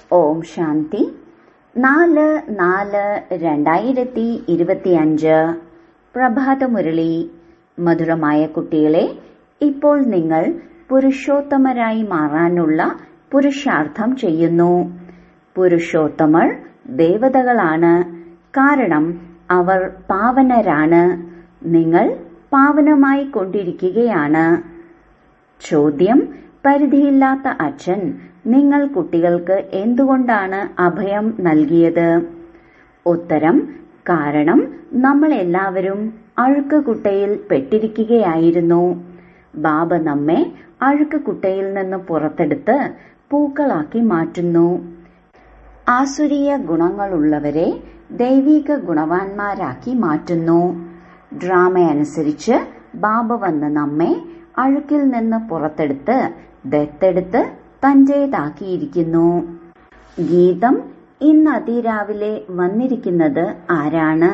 ഓം ശാന്തി നാല് നാല് രണ്ടായിരത്തി ഇരുപത്തിയഞ്ച് പ്രഭാതമുരളി മധുരമായ കുട്ടികളെ ഇപ്പോൾ നിങ്ങൾ പുരുഷോത്തമരായി മാറാനുള്ള പുരുഷാർത്ഥം ചെയ്യുന്നു പുരുഷോത്തമർ ദേവതകളാണ് കാരണം അവർ പാവനരാണ് നിങ്ങൾ പാവനമായി കൊണ്ടിരിക്കുകയാണ് ചോദ്യം പരിധിയില്ലാത്ത അച്ഛൻ നിങ്ങൾ കുട്ടികൾക്ക് എന്തുകൊണ്ടാണ് അഭയം നൽകിയത് ഉത്തരം കാരണം നമ്മൾ എല്ലാവരും അഴുക്ക് കുട്ടയിൽ പെട്ടിരിക്കുകയായിരുന്നു ബാബ നമ്മെ അഴുക്ക് കുട്ടയിൽ നിന്ന് പുറത്തെടുത്ത് പൂക്കളാക്കി മാറ്റുന്നു ആസുരീയ ഗുണങ്ങളുള്ളവരെ ദൈവിക ഗുണവാന്മാരാക്കി മാറ്റുന്നു ഡ്രാമ അനുസരിച്ച് ബാബ വന്ന് നമ്മെ അഴുക്കിൽ നിന്ന് പുറത്തെടുത്ത് ദത്തെടുത്ത് തന്റേതാക്കിയിരിക്കുന്നു ഗീതം ഇന്ന് അതിരാവിലെ വന്നിരിക്കുന്നത് ആരാണ്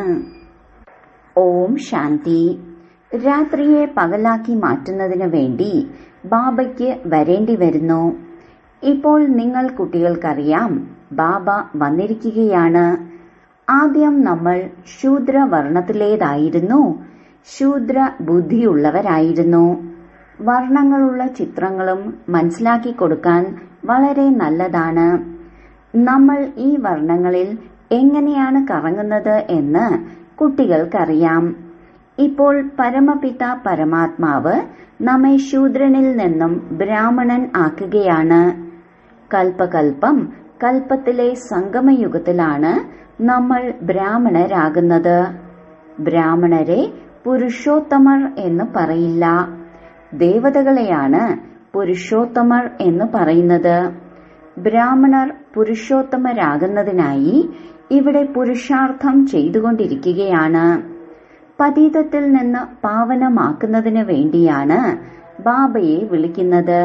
ഓം ശാന്തി രാത്രിയെ പകലാക്കി മാറ്റുന്നതിന് വേണ്ടി ബാബയ്ക്ക് വരേണ്ടി വരുന്നു ഇപ്പോൾ നിങ്ങൾ കുട്ടികൾക്കറിയാം ബാബ വന്നിരിക്കുകയാണ് ആദ്യം നമ്മൾ ശൂദ്രവർണത്തിലേതായിരുന്നു ശൂദ്ര ബുദ്ധിയുള്ളവരായിരുന്നു വർണ്ണങ്ങളുള്ള ചിത്രങ്ങളും മനസ്സിലാക്കി കൊടുക്കാൻ വളരെ നല്ലതാണ് നമ്മൾ ഈ വർണ്ണങ്ങളിൽ എങ്ങനെയാണ് കറങ്ങുന്നത് എന്ന് കുട്ടികൾക്കറിയാം ഇപ്പോൾ പരമപിത പരമാത്മാവ് നമ്മെ ശൂദ്രനിൽ നിന്നും ബ്രാഹ്മണൻ ആക്കുകയാണ് കൽപ്പകൽപ്പം കൽപ്പത്തിലെ സംഗമയുഗത്തിലാണ് നമ്മൾ ബ്രാഹ്മണരാകുന്നത് ബ്രാഹ്മണരെ പുരുഷോത്തമർ എന്ന് പറയില്ല ദേവതകളെയാണ് പുരുഷോത്തമർ എന്ന് പറയുന്നത് ബ്രാഹ്മണർ പുരുഷോത്തമരാകുന്നതിനായി ഇവിടെ പുരുഷാർത്ഥം ചെയ്തുകൊണ്ടിരിക്കുകയാണ് പതീതത്തിൽ നിന്ന് പാവനമാക്കുന്നതിന് വേണ്ടിയാണ് ബാബയെ വിളിക്കുന്നത്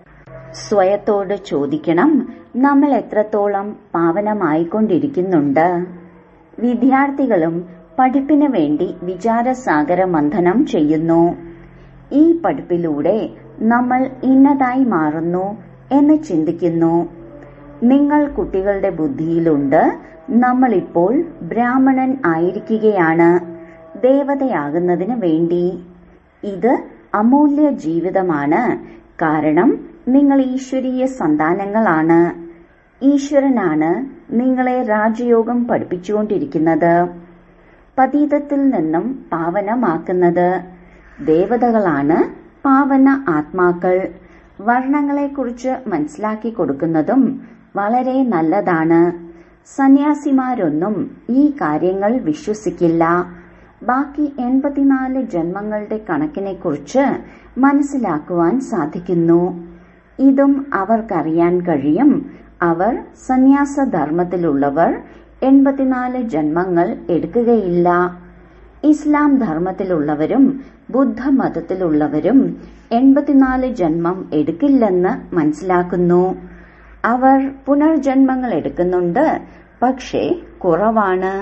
സ്വയത്തോട് ചോദിക്കണം നമ്മൾ എത്രത്തോളം പാവനമായിക്കൊണ്ടിരിക്കുന്നുണ്ട് വിദ്യാർത്ഥികളും പഠിപ്പിന് വേണ്ടി വിചാരസാഗര മന്ഥനം ചെയ്യുന്നു ഈ പഠിപ്പിലൂടെ നമ്മൾ ഇന്നതായി മാറുന്നു എന്ന് ചിന്തിക്കുന്നു നിങ്ങൾ കുട്ടികളുടെ ബുദ്ധിയിലുണ്ട് നമ്മളിപ്പോൾ ബ്രാഹ്മണൻ ആയിരിക്കുകയാണ് ദേവതയാകുന്നതിന് വേണ്ടി ഇത് അമൂല്യ ജീവിതമാണ് കാരണം നിങ്ങൾ ഈശ്വരീയ സന്താനങ്ങളാണ് ഈശ്വരനാണ് നിങ്ങളെ രാജയോഗം പഠിപ്പിച്ചുകൊണ്ടിരിക്കുന്നത് പതീതത്തിൽ നിന്നും പാവനമാക്കുന്നത് ദേവതകളാണ് പാവന ആത്മാക്കൾ വർണ്ണങ്ങളെക്കുറിച്ച് മനസ്സിലാക്കി കൊടുക്കുന്നതും വളരെ നല്ലതാണ് സന്യാസിമാരൊന്നും ഈ കാര്യങ്ങൾ വിശ്വസിക്കില്ല ബാക്കി എൺപത്തിനാല് ജന്മങ്ങളുടെ കണക്കിനെക്കുറിച്ച് മനസ്സിലാക്കുവാൻ സാധിക്കുന്നു ഇതും അവർക്കറിയാൻ കഴിയും അവർ സന്യാസധർമ്മത്തിലുള്ളവർ എൺപത്തിനാല് ജന്മങ്ങൾ എടുക്കുകയില്ല ഇസ്ലാം ധർമ്മത്തിലുള്ളവരും ബുദ്ധമതത്തിലുള്ളവരും എൺപത്തിനാല് ജന്മം എടുക്കില്ലെന്ന് മനസ്സിലാക്കുന്നു അവർ പുനർജന്മങ്ങൾ എടുക്കുന്നുണ്ട് പക്ഷേ കുറവാണ്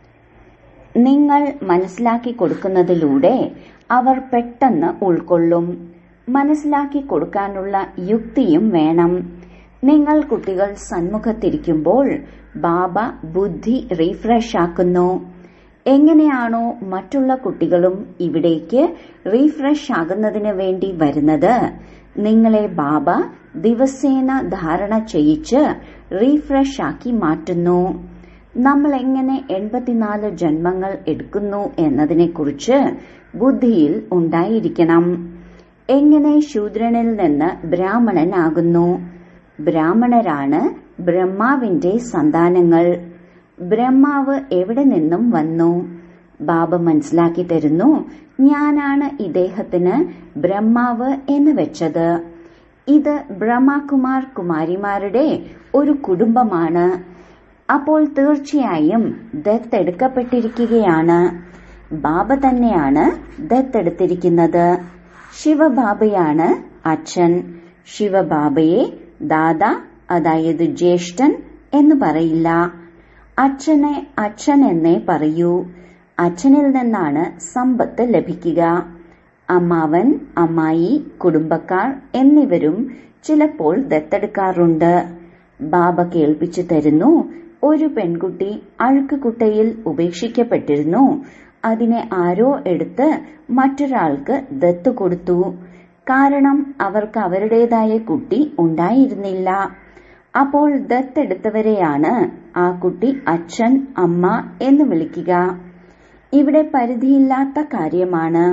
നിങ്ങൾ മനസ്സിലാക്കി കൊടുക്കുന്നതിലൂടെ അവർ പെട്ടെന്ന് ഉൾക്കൊള്ളും മനസ്സിലാക്കി കൊടുക്കാനുള്ള യുക്തിയും വേണം നിങ്ങൾ കുട്ടികൾ സന്മുഖത്തിരിക്കുമ്പോൾ ബാബ ബുദ്ധി റീഫ്രഷ് ആക്കുന്നു എങ്ങനെയാണോ മറ്റുള്ള കുട്ടികളും ഇവിടേക്ക് റീഫ്രഷ് ആകുന്നതിന് വേണ്ടി വരുന്നത് നിങ്ങളെ ബാബ ദിവസേന ധാരണ ചെയ്യിച്ച് റീഫ്രഷ് ആക്കി മാറ്റുന്നു നമ്മൾ എങ്ങനെ എൺപത്തിനാല് ജന്മങ്ങൾ എടുക്കുന്നു എന്നതിനെക്കുറിച്ച് ബുദ്ധിയിൽ ഉണ്ടായിരിക്കണം എങ്ങനെ ശൂദ്രനിൽ നിന്ന് ബ്രാഹ്മണനാകുന്നു ബ്രാഹ്മണരാണ് ബ്രഹ്മാവിന്റെ സന്താനങ്ങൾ ബ്രഹ്മാവ് എവിടെ നിന്നും വന്നു ബാബ മനസ്സിലാക്കി തരുന്നു ഞാനാണ് ഇദ്ദേഹത്തിന് ബ്രഹ്മാവ് എന്ന് വെച്ചത് ഇത് ബ്രഹ്മകുമാർ കുമാരിമാരുടെ ഒരു കുടുംബമാണ് അപ്പോൾ തീർച്ചയായും ദത്തെടുക്കപ്പെട്ടിരിക്കുകയാണ് ബാബ തന്നെയാണ് ദത്തെടുത്തിരിക്കുന്നത് ശിവബാബയാണ് അച്ഛൻ ശിവബാബയെ ദാദ അതായത് ജ്യേഷ്ഠൻ എന്ന് പറയില്ല അച്ഛനെ അച്ഛൻ എന്നേ പറയൂ അച്ഛനിൽ നിന്നാണ് സമ്പത്ത് ലഭിക്കുക അമ്മാവൻ അമ്മായി കുടുംബക്കാർ എന്നിവരും ചിലപ്പോൾ ദത്തെടുക്കാറുണ്ട് ബാബ കേൾപ്പിച്ചു തരുന്നു ഒരു പെൺകുട്ടി അഴുക്കുകുട്ടയിൽ ഉപേക്ഷിക്കപ്പെട്ടിരുന്നു അതിനെ ആരോ എടുത്ത് മറ്റൊരാൾക്ക് ദത്ത് കൊടുത്തു കാരണം അവർക്ക് അവരുടേതായ കുട്ടി ഉണ്ടായിരുന്നില്ല അപ്പോൾ ദത്തെടുത്തവരെയാണ് ആ കുട്ടി അച്ഛൻ അമ്മ എന്ന് വിളിക്കുക ഇവിടെ പരിധിയില്ലാത്ത കാര്യമാണ്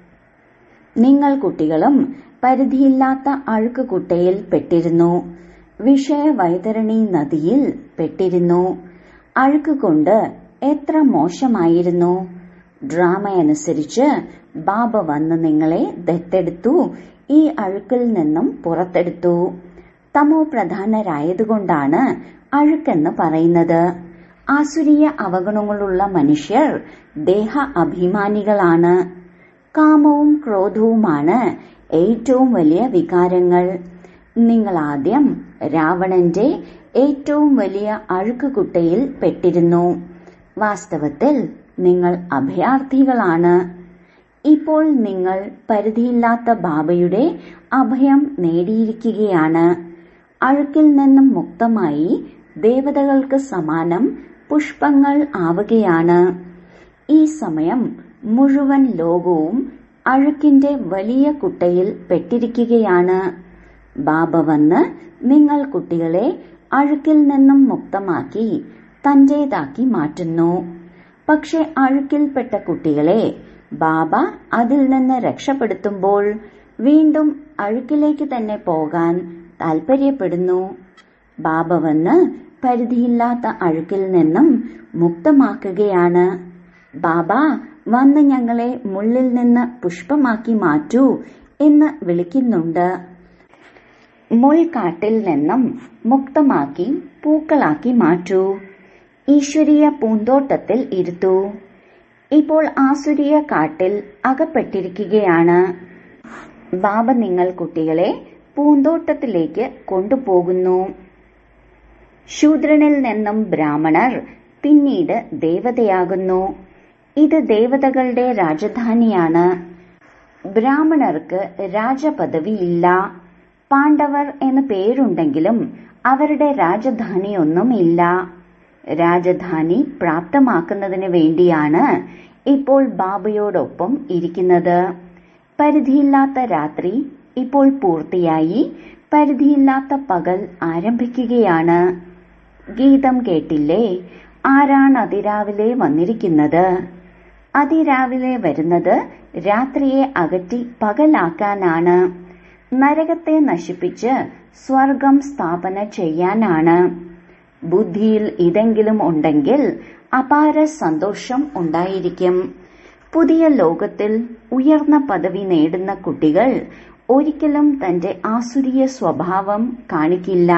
നിങ്ങൾ കുട്ടികളും പരിധിയില്ലാത്ത അഴുക്കുകുട്ടയിൽ പെട്ടിരുന്നു വിഷയവൈതരണി നദിയിൽ പെട്ടിരുന്നു അഴുക്കുകൊണ്ട് എത്ര മോശമായിരുന്നു ഡ്രാമയനുസരിച്ച് ബാബ വന്ന് നിങ്ങളെ ദത്തെടുത്തു ഈ അഴുക്കിൽ നിന്നും പുറത്തെടുത്തു തമോ പ്രധാനരായതുകൊണ്ടാണ് അഴുക്കെന്ന് പറയുന്നത് ആസുരീയ അവഗണങ്ങളുള്ള മനുഷ്യർ ദേഹ അഭിമാനികളാണ് കാമവും ക്രോധവുമാണ് ഏറ്റവും വലിയ വികാരങ്ങൾ നിങ്ങൾ ആദ്യം രാവണന്റെ ഏറ്റവും വലിയ അഴുക്കുകുട്ടയിൽ പെട്ടിരുന്നു വാസ്തവത്തിൽ നിങ്ങൾ അഭയാർത്ഥികളാണ് ഇപ്പോൾ നിങ്ങൾ പരിധിയില്ലാത്ത ബാബയുടെ അഭയം നേടിയിരിക്കുകയാണ് അഴുക്കിൽ നിന്നും മുക്തമായി ദേവതകൾക്ക് സമാനം പുഷ്പങ്ങൾ ആവുകയാണ് ഈ സമയം മുഴുവൻ ലോകവും അഴുക്കിന്റെ വലിയ കുട്ടയിൽ പെട്ടിരിക്കുകയാണ് ബാബ വന്ന് നിങ്ങൾ കുട്ടികളെ അഴുക്കിൽ നിന്നും മുക്തമാക്കി തന്റേതാക്കി മാറ്റുന്നു പക്ഷെ അഴുക്കിൽപ്പെട്ട കുട്ടികളെ ബാബ അതിൽ നിന്ന് രക്ഷപ്പെടുത്തുമ്പോൾ വീണ്ടും അഴുക്കിലേക്ക് തന്നെ പോകാൻ താൽപര്യപ്പെടുന്നു ബാബ വന്ന് പരിധിയില്ലാത്ത അഴുക്കിൽ നിന്നും മുക്തമാക്കുകയാണ് ബാബ വന്ന് ഞങ്ങളെ മുള്ളിൽ നിന്ന് പുഷ്പമാക്കി മാറ്റൂ എന്ന് വിളിക്കുന്നുണ്ട് മുൾക്കാട്ടിൽ നിന്നും മുക്തമാക്കി പൂക്കളാക്കി മാറ്റൂ ഈശ്വരീയ പൂന്തോട്ടത്തിൽ ഇരുത്തൂ ഇപ്പോൾ ആസുരീയ കാട്ടിൽ അകപ്പെട്ടിരിക്കുകയാണ് ബാബ നിങ്ങൾ കുട്ടികളെ പൂന്തോട്ടത്തിലേക്ക് കൊണ്ടുപോകുന്നു ശൂദ്രനിൽ നിന്നും ബ്രാഹ്മണർ പിന്നീട് ദേവതയാകുന്നു ഇത് ദേവതകളുടെ രാജധാനിയാണ് ബ്രാഹ്മണർക്ക് രാജപദവിയില്ല പാണ്ഡവർ എന്ന് പേരുണ്ടെങ്കിലും അവരുടെ രാജധാനിയൊന്നുമില്ല രാജധാനി പ്രാപ്തമാക്കുന്നതിന് വേണ്ടിയാണ് ഇപ്പോൾ ബാബയോടൊപ്പം ഇരിക്കുന്നത് പരിധിയില്ലാത്ത രാത്രി ഇപ്പോൾ പൂർത്തിയായി പരിധിയില്ലാത്ത പകൽ ആരംഭിക്കുകയാണ് ഗീതം കേട്ടില്ലേ ആരാണ് അതിരാവിലെ വന്നിരിക്കുന്നത് അതിരാവിലെ വരുന്നത് രാത്രിയെ അകറ്റി പകലാക്കാനാണ് നരകത്തെ നശിപ്പിച്ച് സ്വർഗം സ്ഥാപന ചെയ്യാനാണ് ബുദ്ധിയിൽ ഇതെങ്കിലും ഉണ്ടെങ്കിൽ അപാര സന്തോഷം ഉണ്ടായിരിക്കും പുതിയ ലോകത്തിൽ ഉയർന്ന പദവി നേടുന്ന കുട്ടികൾ ഒരിക്കലും തന്റെ ആസുരീയ സ്വഭാവം കാണിക്കില്ല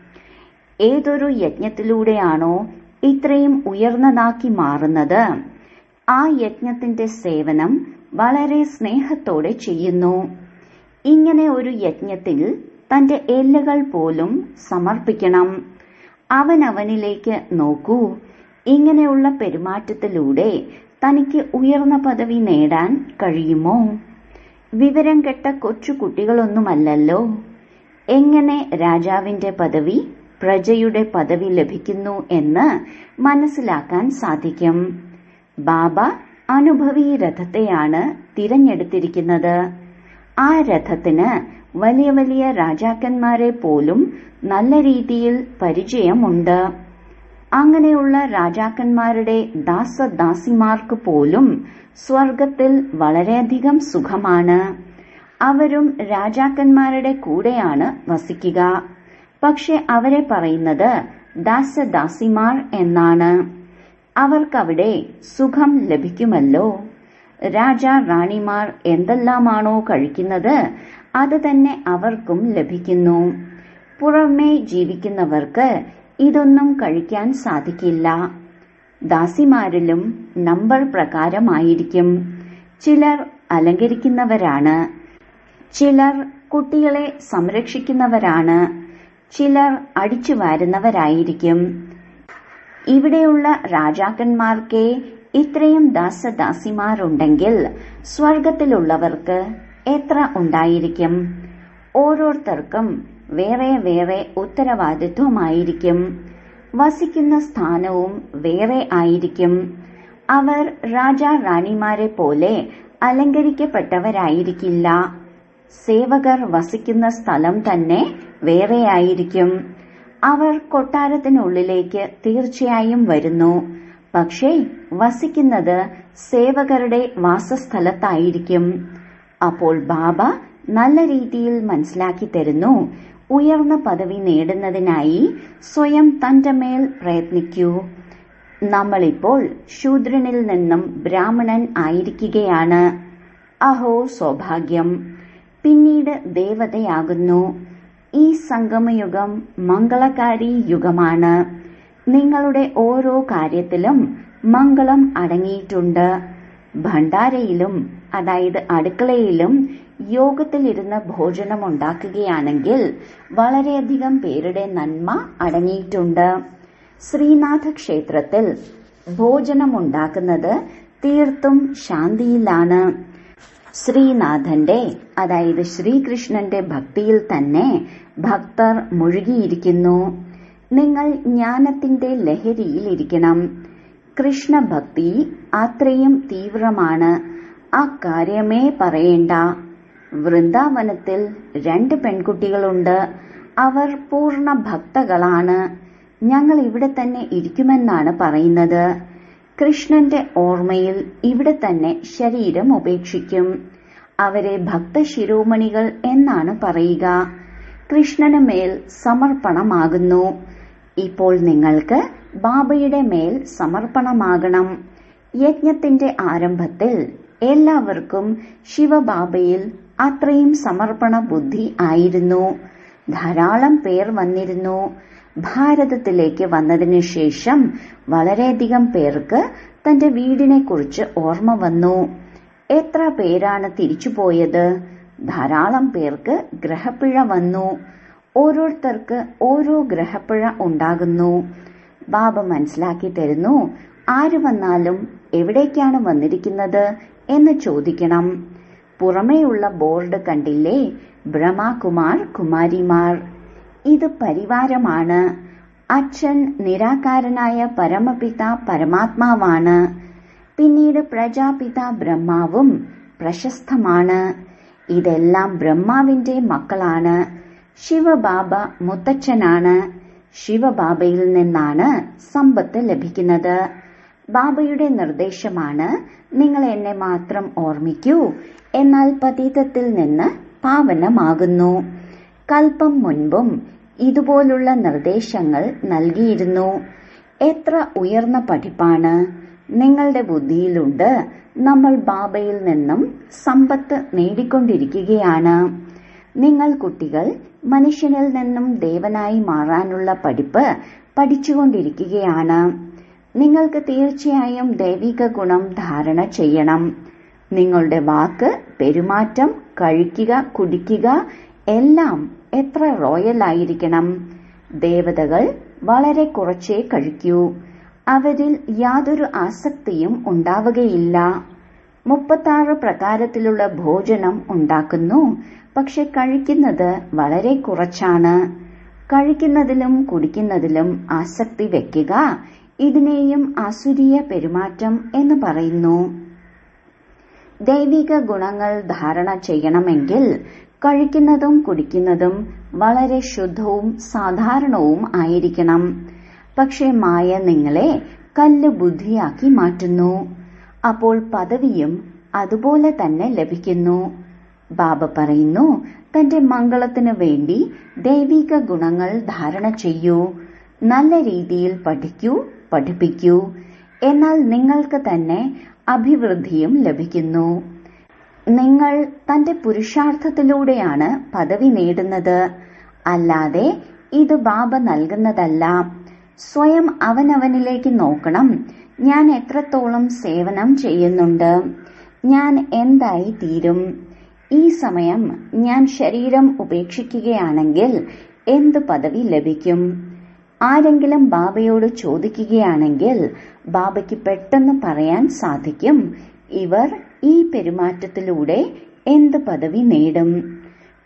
ഏതൊരു യജ്ഞത്തിലൂടെയാണോ ഇത്രയും ഉയർന്നതാക്കി മാറുന്നത് ആ യജ്ഞത്തിന്റെ സേവനം വളരെ സ്നേഹത്തോടെ ചെയ്യുന്നു ഇങ്ങനെ ഒരു യജ്ഞത്തിൽ തന്റെ എല്ലുകൾ പോലും സമർപ്പിക്കണം അവനവനിലേക്ക് നോക്കൂ ഇങ്ങനെയുള്ള പെരുമാറ്റത്തിലൂടെ തനിക്ക് ഉയർന്ന പദവി നേടാൻ കഴിയുമോ വിവരം കെട്ട കൊച്ചു കുട്ടികളൊന്നുമല്ലല്ലോ എങ്ങനെ രാജാവിന്റെ പദവി പ്രജയുടെ പദവി ലഭിക്കുന്നു എന്ന് മനസ്സിലാക്കാൻ സാധിക്കും ബാബ അനുഭവി രഥത്തെയാണ് തിരഞ്ഞെടുത്തിരിക്കുന്നത് ആ രഥത്തിന് വലിയ വലിയ രാജാക്കന്മാരെ പോലും നല്ല രീതിയിൽ പരിചയമുണ്ട് അങ്ങനെയുള്ള രാജാക്കന്മാരുടെ ദാസദാസിമാർക്ക് പോലും സ്വർഗത്തിൽ വളരെയധികം സുഖമാണ് അവരും രാജാക്കന്മാരുടെ കൂടെയാണ് വസിക്കുക പക്ഷെ അവരെ പറയുന്നത് ദാസദാസിമാർ എന്നാണ് അവർക്കവിടെ സുഖം ലഭിക്കുമല്ലോ രാജ റാണിമാർ എന്തെല്ലാമാണോ കഴിക്കുന്നത് അത് തന്നെ അവർക്കും ലഭിക്കുന്നു പുറമേ ജീവിക്കുന്നവർക്ക് ഇതൊന്നും കഴിക്കാൻ സാധിക്കില്ല ദാസിമാരിലും നമ്പർ പ്രകാരമായിരിക്കും ചിലർ അലങ്കരിക്കുന്നവരാണ് ചിലർ കുട്ടികളെ സംരക്ഷിക്കുന്നവരാണ് ചിലർ അടിച്ചു വാരുന്നവരായിരിക്കും ഇവിടെയുള്ള രാജാക്കന്മാർക്ക് ഇത്രയും ദാസദാസിമാരുണ്ടെങ്കിൽ സ്വർഗത്തിലുള്ളവർക്ക് എത്ര ഉണ്ടായിരിക്കും ഓരോരുത്തർക്കും വേറെ വേറെ ഉത്തരവാദിത്വമായിരിക്കും വസിക്കുന്ന സ്ഥാനവും വേറെ ആയിരിക്കും അവർ രാജാ റാണിമാരെ പോലെ അലങ്കരിക്കപ്പെട്ടവരായിരിക്കില്ല സേവകർ വസിക്കുന്ന സ്ഥലം തന്നെ വേറെയായിരിക്കും അവർ കൊട്ടാരത്തിനുള്ളിലേക്ക് തീർച്ചയായും വരുന്നു പക്ഷേ വസിക്കുന്നത് സേവകരുടെ വാസസ്ഥലത്തായിരിക്കും അപ്പോൾ ബാബ നല്ല രീതിയിൽ മനസ്സിലാക്കി തരുന്നു ഉയർന്ന പദവി നേടുന്നതിനായി സ്വയം തന്റെ മേൽ പ്രയത്നിക്കൂ നമ്മളിപ്പോൾ ശൂദ്രനിൽ നിന്നും ബ്രാഹ്മണൻ ആയിരിക്കുകയാണ് അഹോ സൗഭാഗ്യം പിന്നീട് ദേവതയാകുന്നു ഈ സംഗമയുഗം മംഗളകാരി യുഗമാണ് നിങ്ങളുടെ ഓരോ കാര്യത്തിലും മംഗളം അടങ്ങിയിട്ടുണ്ട് ഭണ്ഡാരയിലും അതായത് അടുക്കളയിലും യോഗത്തിലിരുന്ന് ഭോജനം ഉണ്ടാക്കുകയാണെങ്കിൽ വളരെയധികം പേരുടെ നന്മ അടങ്ങിയിട്ടുണ്ട് ശ്രീനാഥ ക്ഷേത്രത്തിൽ ഭോജനമുണ്ടാക്കുന്നത് തീർത്തും ശാന്തിയിലാണ് ശ്രീനാഥന്റെ അതായത് ശ്രീകൃഷ്ണന്റെ ഭക്തിയിൽ തന്നെ ഭക്തർ മുഴുകിയിരിക്കുന്നു നിങ്ങൾ ജ്ഞാനത്തിന്റെ ലഹരിയിലിരിക്കണം കൃഷ്ണഭക്തി അത്രയും തീവ്രമാണ് ആ കാര്യമേ പറയേണ്ട വൃന്ദാവനത്തിൽ രണ്ട് പെൺകുട്ടികളുണ്ട് അവർ പൂർണ്ണ ഭക്തകളാണ് ഞങ്ങൾ ഇവിടെ തന്നെ ഇരിക്കുമെന്നാണ് പറയുന്നത് കൃഷ്ണന്റെ ഓർമ്മയിൽ ഇവിടെ തന്നെ ശരീരം ഉപേക്ഷിക്കും അവരെ ഭക്തശിരോമണികൾ എന്നാണ് പറയുക കൃഷ്ണന് മേൽ സമർപ്പണമാകുന്നു ഇപ്പോൾ നിങ്ങൾക്ക് ബാബയുടെ മേൽ സമർപ്പണമാകണം യജ്ഞത്തിന്റെ ആരംഭത്തിൽ എല്ലാവർക്കും ശിവബാബയിൽ അത്രയും സമർപ്പണ ബുദ്ധി ആയിരുന്നു ധാരാളം പേർ വന്നിരുന്നു ഭാരതത്തിലേക്ക് വന്നതിനു ശേഷം വളരെയധികം പേർക്ക് തന്റെ വീടിനെ കുറിച്ച് ഓർമ്മ വന്നു എത്ര പേരാണ് തിരിച്ചുപോയത് ധാരാളം പേർക്ക് ഗ്രഹപ്പിഴ വന്നു ഓരോരുത്തർക്ക് ഓരോ ഗ്രഹപ്പിഴ ഉണ്ടാകുന്നു ബാബ മനസ്സിലാക്കി തരുന്നു ആര് വന്നാലും എവിടേക്കാണ് വന്നിരിക്കുന്നത് എന്ന് ചോദിക്കണം പുറമേയുള്ള ബോർഡ് കണ്ടില്ലേ ബ്രഹ്മകുമാർ കുമാരിമാർ ഇത് പരിവാരമാണ് അച്ഛൻ നിരാകാരനായ പരമപിത പരമാത്മാവാണ് പിന്നീട് പ്രജാപിത ബ്രഹ്മാവും പ്രശസ്തമാണ് ഇതെല്ലാം ബ്രഹ്മാവിന്റെ മക്കളാണ് ശിവബാബ മുത്തച്ഛനാണ് ശിവബാബയിൽ നിന്നാണ് സമ്പത്ത് ലഭിക്കുന്നത് ബാബയുടെ നിർദ്ദേശമാണ് നിങ്ങൾ എന്നെ മാത്രം ഓർമ്മിക്കൂ എന്നാൽ പതീതത്തിൽ നിന്ന് പാവനമാകുന്നു കൽപ്പം മുൻപും ഇതുപോലുള്ള നിർദ്ദേശങ്ങൾ നൽകിയിരുന്നു എത്ര ഉയർന്ന പഠിപ്പാണ് നിങ്ങളുടെ ബുദ്ധിയിലുണ്ട് നമ്മൾ ബാബയിൽ നിന്നും സമ്പത്ത് നേടിക്കൊണ്ടിരിക്കുകയാണ് നിങ്ങൾ കുട്ടികൾ മനുഷ്യനിൽ നിന്നും ദേവനായി മാറാനുള്ള പഠിപ്പ് പഠിച്ചുകൊണ്ടിരിക്കുകയാണ് നിങ്ങൾക്ക് തീർച്ചയായും ദൈവിക ഗുണം ധാരണ ചെയ്യണം നിങ്ങളുടെ വാക്ക് പെരുമാറ്റം കഴിക്കുക കുടിക്കുക എല്ലാം എത്ര റോയൽ ആയിരിക്കണം ദേവതകൾ വളരെ കുറച്ചേ കഴിക്കൂ അവരിൽ യാതൊരു ആസക്തിയും ഉണ്ടാവുകയില്ല മുപ്പത്താറ് പ്രകാരത്തിലുള്ള ഭോജനം ഉണ്ടാക്കുന്നു പക്ഷെ കഴിക്കുന്നത് വളരെ കുറച്ചാണ് കഴിക്കുന്നതിലും കുടിക്കുന്നതിലും ആസക്തി വെക്കുക ഇതിനെയും ആസുരീയ പെരുമാറ്റം എന്ന് പറയുന്നു ദൈവിക ഗുണങ്ങൾ ധാരണ ചെയ്യണമെങ്കിൽ കഴിക്കുന്നതും കുടിക്കുന്നതും വളരെ ശുദ്ധവും സാധാരണവും ആയിരിക്കണം പക്ഷെ മായ നിങ്ങളെ കല്ല് ബുദ്ധിയാക്കി മാറ്റുന്നു അപ്പോൾ പദവിയും അതുപോലെ തന്നെ ലഭിക്കുന്നു ബാബ പറയുന്നു തന്റെ മംഗളത്തിനു വേണ്ടി ദൈവിക ഗുണങ്ങൾ ധാരണ ചെയ്യൂ നല്ല രീതിയിൽ പഠിക്കൂ പഠിപ്പിക്കൂ എന്നാൽ നിങ്ങൾക്ക് തന്നെ അഭിവൃദ്ധിയും ലഭിക്കുന്നു നിങ്ങൾ തന്റെ പുരുഷാർത്ഥത്തിലൂടെയാണ് പദവി നേടുന്നത് അല്ലാതെ ഇത് ബാബ നൽകുന്നതല്ല സ്വയം അവനവനിലേക്ക് നോക്കണം ഞാൻ എത്രത്തോളം സേവനം ചെയ്യുന്നുണ്ട് ഞാൻ എന്തായി തീരും ഈ സമയം ഞാൻ ശരീരം ഉപേക്ഷിക്കുകയാണെങ്കിൽ എന്ത് പദവി ലഭിക്കും ആരെങ്കിലും ബാബയോട് ചോദിക്കുകയാണെങ്കിൽ ബാബയ്ക്ക് പെട്ടെന്ന് പറയാൻ സാധിക്കും ഇവർ ഈ പെരുമാറ്റത്തിലൂടെ എന്ത് പദവി നേടും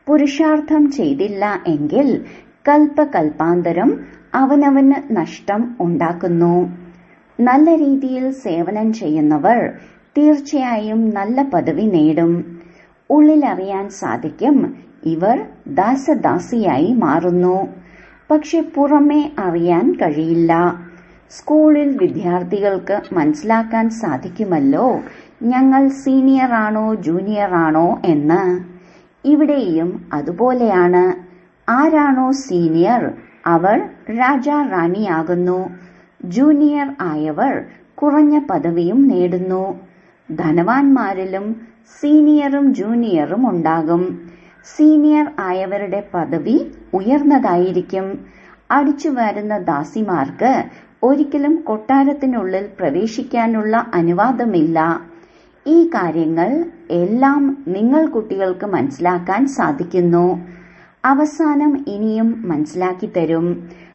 പുരുഷാർത്ഥം ചെയ്തില്ല എങ്കിൽ കൽപ്പകൽപ്പാന്തരം അവനവന് നഷ്ടം ഉണ്ടാക്കുന്നു നല്ല രീതിയിൽ സേവനം ചെയ്യുന്നവർ തീർച്ചയായും നല്ല പദവി നേടും ഉള്ളിലറിയാൻ സാധിക്കും ഇവർ ദാസദാസിയായി മാറുന്നു പക്ഷെ പുറമേ അറിയാൻ കഴിയില്ല സ്കൂളിൽ വിദ്യാർത്ഥികൾക്ക് മനസ്സിലാക്കാൻ സാധിക്കുമല്ലോ ഞങ്ങൾ സീനിയർ ആണോ ജൂനിയർ ആണോ എന്ന് ഇവിടെയും അതുപോലെയാണ് ആരാണോ സീനിയർ അവർ രാജാ റാണിയാകുന്നു ജൂനിയർ ആയവർ കുറഞ്ഞ പദവിയും നേടുന്നു ധനവാന്മാരിലും സീനിയറും ജൂനിയറും ഉണ്ടാകും സീനിയർ ആയവരുടെ പദവി ഉയർന്നതായിരിക്കും അടിച്ചു വരുന്ന ദാസിമാർക്ക് ഒരിക്കലും കൊട്ടാരത്തിനുള്ളിൽ പ്രവേശിക്കാനുള്ള അനുവാദമില്ല ഈ കാര്യങ്ങൾ എല്ലാം നിങ്ങൾ കുട്ടികൾക്ക് മനസ്സിലാക്കാൻ സാധിക്കുന്നു അവസാനം ഇനിയും മനസ്സിലാക്കി തരും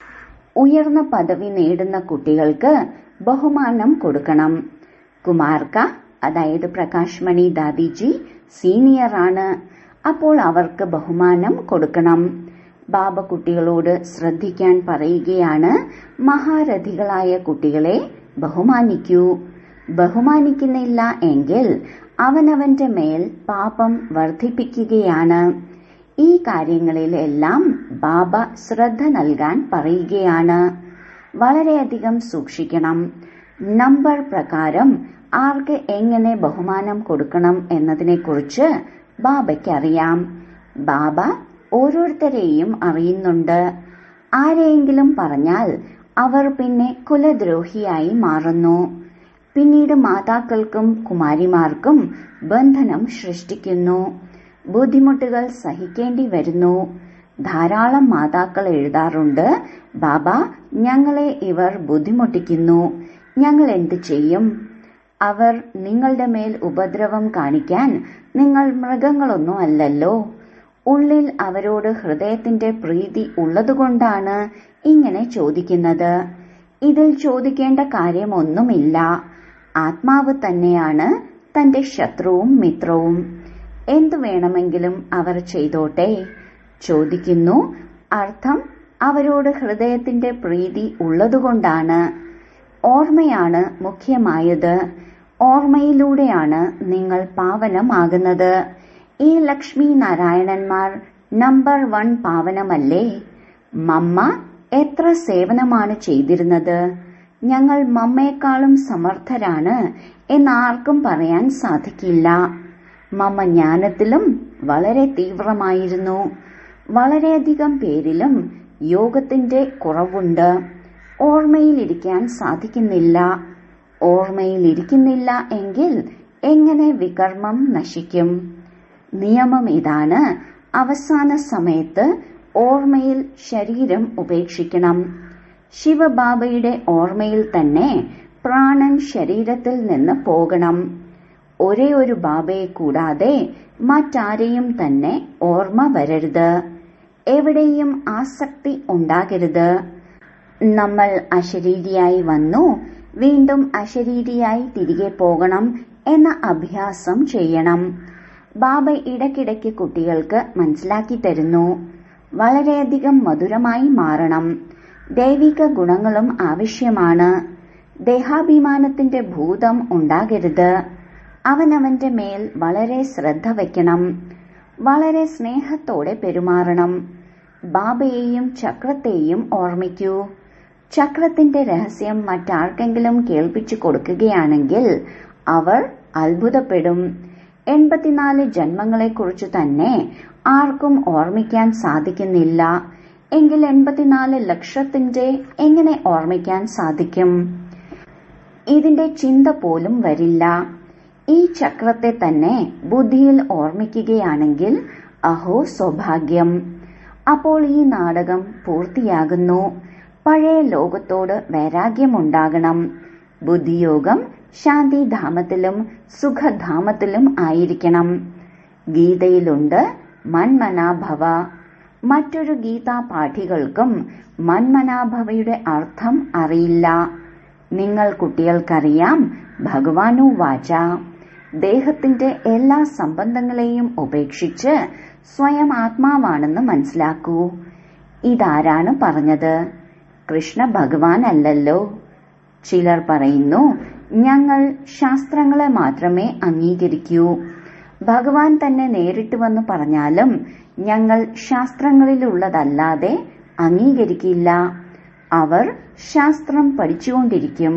ഉയർന്ന പദവി നേടുന്ന കുട്ടികൾക്ക് ബഹുമാനം കൊടുക്കണം കുമാർക്ക അതായത് പ്രകാശ് മണി ദാദിജി സീനിയർ ആണ് അപ്പോൾ അവർക്ക് ബഹുമാനം കൊടുക്കണം ബാബ കുട്ടികളോട് ശ്രദ്ധിക്കാൻ പറയുകയാണ് മഹാരഥികളായ കുട്ടികളെ ബഹുമാനിക്കൂ ബഹുമാനിക്കുന്നില്ല എങ്കിൽ അവനവന്റെ മേൽ പാപം വർദ്ധിപ്പിക്കുകയാണ് ഈ കാര്യങ്ങളിലെല്ലാം ബാബ ശ്രദ്ധ നൽകാൻ പറയുകയാണ് വളരെയധികം സൂക്ഷിക്കണം നമ്പർ പ്രകാരം ആർക്ക് എങ്ങനെ ബഹുമാനം കൊടുക്കണം എന്നതിനെക്കുറിച്ച് ബാബയ്ക്ക് അറിയാം ബാബ ഓരോരുത്തരെയും അറിയുന്നുണ്ട് ആരെയെങ്കിലും പറഞ്ഞാൽ അവർ പിന്നെ കുലദ്രോഹിയായി മാറുന്നു പിന്നീട് മാതാക്കൾക്കും കുമാരിമാർക്കും ബന്ധനം സൃഷ്ടിക്കുന്നു ബുദ്ധിമുട്ടുകൾ സഹിക്കേണ്ടി വരുന്നു ധാരാളം മാതാക്കൾ എഴുതാറുണ്ട് ബാബ ഞങ്ങളെ ഇവർ ബുദ്ധിമുട്ടിക്കുന്നു ഞങ്ങൾ എന്ത് ചെയ്യും അവർ നിങ്ങളുടെ മേൽ ഉപദ്രവം കാണിക്കാൻ നിങ്ങൾ മൃഗങ്ങളൊന്നും അല്ലല്ലോ ഉള്ളിൽ അവരോട് ഹൃദയത്തിന്റെ പ്രീതി ഉള്ളതുകൊണ്ടാണ് ഇങ്ങനെ ചോദിക്കുന്നത് ഇതിൽ ചോദിക്കേണ്ട കാര്യമൊന്നുമില്ല ആത്മാവ് തന്നെയാണ് തന്റെ ശത്രുവും മിത്രവും എന്തു വേണമെങ്കിലും അവർ ചെയ്തോട്ടെ ചോദിക്കുന്നു അർത്ഥം അവരോട് ഹൃദയത്തിന്റെ പ്രീതി ഉള്ളതുകൊണ്ടാണ് ഓർമ്മയാണ് മുഖ്യമായത് ഓർമ്മയിലൂടെയാണ് നിങ്ങൾ പാവനമാകുന്നത് ഈ ലക്ഷ്മി നാരായണന്മാർ നമ്പർ വൺ പാവനമല്ലേ മമ്മ എത്ര സേവനമാണ് ചെയ്തിരുന്നത് ഞങ്ങൾ മമ്മയെക്കാളും സമർത്ഥരാണ് എന്നാർക്കും പറയാൻ സാധിക്കില്ല മമ്മ ജ്ഞാനത്തിലും വളരെ തീവ്രമായിരുന്നു വളരെയധികം പേരിലും യോഗത്തിന്റെ കുറവുണ്ട് ഓർമ്മയിലിരിക്കാൻ സാധിക്കുന്നില്ല ഓർമ്മയിലിരിക്കുന്നില്ല എങ്കിൽ എങ്ങനെ വികർമ്മം നശിക്കും നിയമം ഇതാണ് അവസാന സമയത്ത് ഓർമ്മയിൽ ശരീരം ഉപേക്ഷിക്കണം ശിവബാബയുടെ ഓർമ്മയിൽ തന്നെ പ്രാണൻ ശരീരത്തിൽ നിന്ന് പോകണം ഒരേ ഒരു ബാബയെ കൂടാതെ മറ്റാരെയും തന്നെ ഓർമ്മ വരരുത് എവിടെയും ആസക്തി ഉണ്ടാകരുത് നമ്മൾ അശരീരിയായി വന്നു വീണ്ടും അശരീരിയായി തിരികെ പോകണം എന്ന അഭ്യാസം ചെയ്യണം ബാബ ഇടയ്ക്കിടയ്ക്ക് കുട്ടികൾക്ക് മനസ്സിലാക്കി തരുന്നു വളരെയധികം മധുരമായി മാറണം ദൈവിക ഗുണങ്ങളും ആവശ്യമാണ് ദേഹാഭിമാനത്തിന്റെ ഭൂതം ഉണ്ടാകരുത് അവനവന്റെ മേൽ വളരെ ശ്രദ്ധ വയ്ക്കണം വളരെ സ്നേഹത്തോടെ പെരുമാറണം ബാബയെയും ചക്രത്തെയും ഓർമ്മിക്കൂ ചക്രത്തിന്റെ രഹസ്യം മറ്റാർക്കെങ്കിലും കേൾപ്പിച്ചു കൊടുക്കുകയാണെങ്കിൽ അവർ അത്ഭുതപ്പെടും എൺപത്തിനാല് ജന്മങ്ങളെക്കുറിച്ച് തന്നെ ആർക്കും ഓർമ്മിക്കാൻ സാധിക്കുന്നില്ല എങ്കിൽ എൺപത്തിനാല് ലക്ഷത്തിന്റെ എങ്ങനെ ഓർമ്മിക്കാൻ സാധിക്കും ഇതിന്റെ ചിന്ത പോലും വരില്ല ഈ ചക്രത്തെ തന്നെ ബുദ്ധിയിൽ ഓർമ്മിക്കുകയാണെങ്കിൽ അഹോ സൗഭാഗ്യം അപ്പോൾ ഈ നാടകം പൂർത്തിയാകുന്നു പഴയ ലോകത്തോട് വൈരാഗ്യമുണ്ടാകണം ബുദ്ധിയോഗം ശാന്തിധാമത്തിലും സുഖധാമത്തിലും ആയിരിക്കണം ഗീതയിലുണ്ട് മന്മനാഭവ മറ്റൊരു ഗീതാ പാഠികൾക്കും മന്മനാഭവയുടെ അർത്ഥം അറിയില്ല നിങ്ങൾ കുട്ടികൾക്കറിയാം ഭഗവാനു വാച ദേഹത്തിന്റെ എല്ലാ സംബന്ധങ്ങളെയും ഉപേക്ഷിച്ച് സ്വയം ആത്മാവാണെന്ന് മനസ്സിലാക്കൂ ഇതാരാണ് പറഞ്ഞത് കൃഷ്ണ ഭഗവാൻ അല്ലല്ലോ ചിലർ പറയുന്നു ഞങ്ങൾ ശാസ്ത്രങ്ങളെ മാത്രമേ അംഗീകരിക്കൂ ഭഗവാൻ തന്നെ നേരിട്ട് വന്ന് പറഞ്ഞാലും ഞങ്ങൾ ശാസ്ത്രങ്ങളിലുള്ളതല്ലാതെ അംഗീകരിക്കില്ല അവർ ശാസ്ത്രം പഠിച്ചുകൊണ്ടിരിക്കും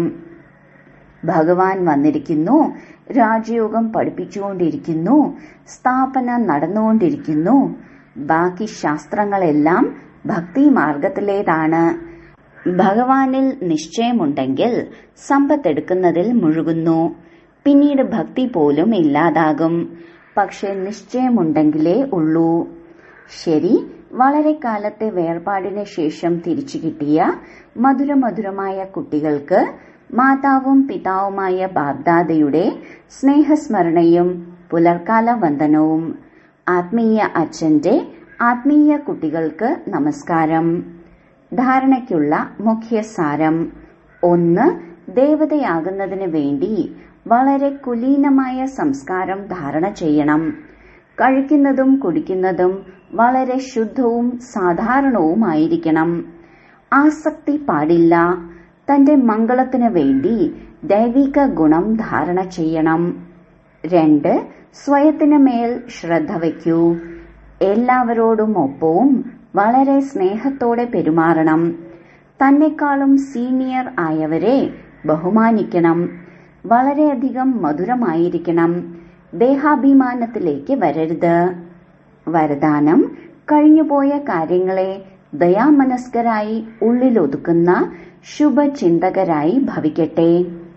ഭഗവാൻ വന്നിരിക്കുന്നു രാജയോഗം പഠിപ്പിച്ചുകൊണ്ടിരിക്കുന്നു സ്ഥാപന നടന്നുകൊണ്ടിരിക്കുന്നു ബാക്കി ശാസ്ത്രങ്ങളെല്ലാം ഭക്തി മാർഗത്തിലേതാണ് ഭഗവാനിൽ നിശ്ചയമുണ്ടെങ്കിൽ സമ്പത്തെടുക്കുന്നതിൽ മുഴുകുന്നു പിന്നീട് ഭക്തി പോലും ഇല്ലാതാകും പക്ഷെ നിശ്ചയമുണ്ടെങ്കിലേ ഉള്ളൂ ശരി വളരെ കാലത്തെ വേർപാടിന് ശേഷം തിരിച്ചു കിട്ടിയ മധുരമധുരമായ കുട്ടികൾക്ക് മാതാവും പിതാവുമായ ബാഗ്ദാദയുടെ സ്നേഹസ്മരണയും പുലർക്കാല വന്ദനവും ആത്മീയ അച്ഛന്റെ ആത്മീയ കുട്ടികൾക്ക് നമസ്കാരം ധാരണയ്ക്കുള്ള മുഖ്യ സാരം ഒന്ന് ദേവതയാകുന്നതിന് വേണ്ടി വളരെ കുലീനമായ സംസ്കാരം ധാരണ ചെയ്യണം കഴിക്കുന്നതും കുടിക്കുന്നതും വളരെ ശുദ്ധവും സാധാരണവുമായിരിക്കണം ആസക്തി പാടില്ല തന്റെ മംഗളത്തിന് വേണ്ടി ദൈവിക ഗുണം ധാരണ ചെയ്യണം രണ്ട് സ്വയത്തിന് മേൽ ശ്രദ്ധ വയ്ക്കൂ എല്ലാവരോടും ഒപ്പവും വളരെ സ്നേഹത്തോടെ പെരുമാറണം തന്നെക്കാളും സീനിയർ ആയവരെ ബഹുമാനിക്കണം വളരെയധികം മധുരമായിരിക്കണം ദേഹാഭിമാനത്തിലേക്ക് വരരുത് വരദാനം കഴിഞ്ഞുപോയ കാര്യങ്ങളെ ദയാമനസ്കരായി ഉള്ളിലൊതുക്കുന്ന ശുഭചിന്തകരായി ഭവിക്കട്ടെ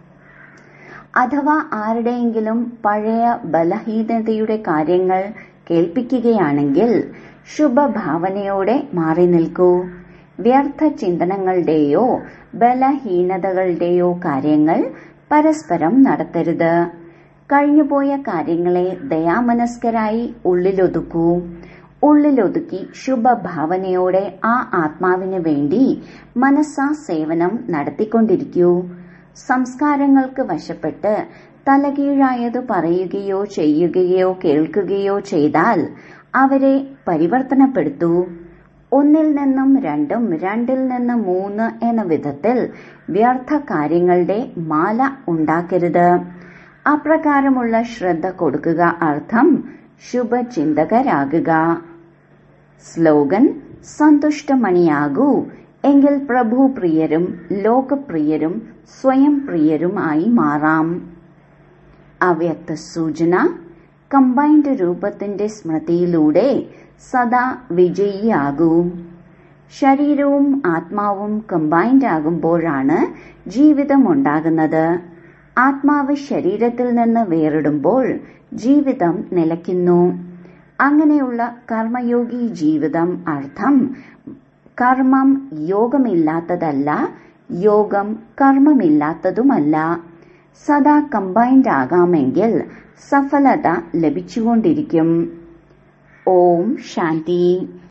അഥവാ ആരുടെയെങ്കിലും പഴയ ബലഹീനതയുടെ കാര്യങ്ങൾ കേൾപ്പിക്കുകയാണെങ്കിൽ ശുഭഭാവനയോടെ മാറി നിൽക്കൂ വ്യർത്ഥ ചിന്തനങ്ങളുടെയോ ബലഹീനതകളുടെയോ കാര്യങ്ങൾ പരസ്പരം നടത്തരുത് കഴിഞ്ഞുപോയ കാര്യങ്ങളെ ദയാമനസ്കരായി ഉള്ളിലൊതുക്കൂ ഉള്ളിലൊതുക്കി ശുഭഭാവനയോടെ ആ ആത്മാവിന് വേണ്ടി മനസ്സാ സേവനം നടത്തിക്കൊണ്ടിരിക്കൂ സംസ്കാരങ്ങൾക്ക് വശപ്പെട്ട് തലകീഴായത് പറയുകയോ ചെയ്യുകയോ കേൾക്കുകയോ ചെയ്താൽ അവരെ പരിവർത്തനപ്പെടുത്തൂ ഒന്നിൽ നിന്നും രണ്ടും രണ്ടിൽ നിന്ന് മൂന്ന് എന്ന വിധത്തിൽ വ്യർത്ഥ കാര്യങ്ങളുടെ മാല ഉണ്ടാക്കരുത് അപ്രകാരമുള്ള ശ്രദ്ധ കൊടുക്കുക അർത്ഥം ശുഭചിന്തകരാകുക സ്ലോഗൻ സന്തുഷ്ടമണിയാകൂ എങ്കിൽ പ്രഭു പ്രിയരും ലോകപ്രിയരും സ്വയം പ്രിയരുമായി മാറാം അവ്യക്ത സൂചന കമ്പൈൻഡ് രൂപത്തിന്റെ സ്മൃതിയിലൂടെ സദാ വിജയിയാകൂ ശരീരവും ആത്മാവും കമ്പൈൻഡ് ആകുമ്പോഴാണ് ജീവിതം ഉണ്ടാകുന്നത് ആത്മാവ് ശരീരത്തിൽ നിന്ന് വേറിടുമ്പോൾ ജീവിതം നിലയ്ക്കുന്നു അങ്ങനെയുള്ള കർമ്മയോഗി ജീവിതം അർത്ഥം കർമ്മം യോഗമില്ലാത്തതല്ല യോഗം കർമ്മമില്ലാത്തതുമല്ല സദാ കമ്പൈൻഡ് ആകാമെങ്കിൽ സഫലത ലഭിച്ചുകൊണ്ടിരിക്കും ഓം ശാന്തി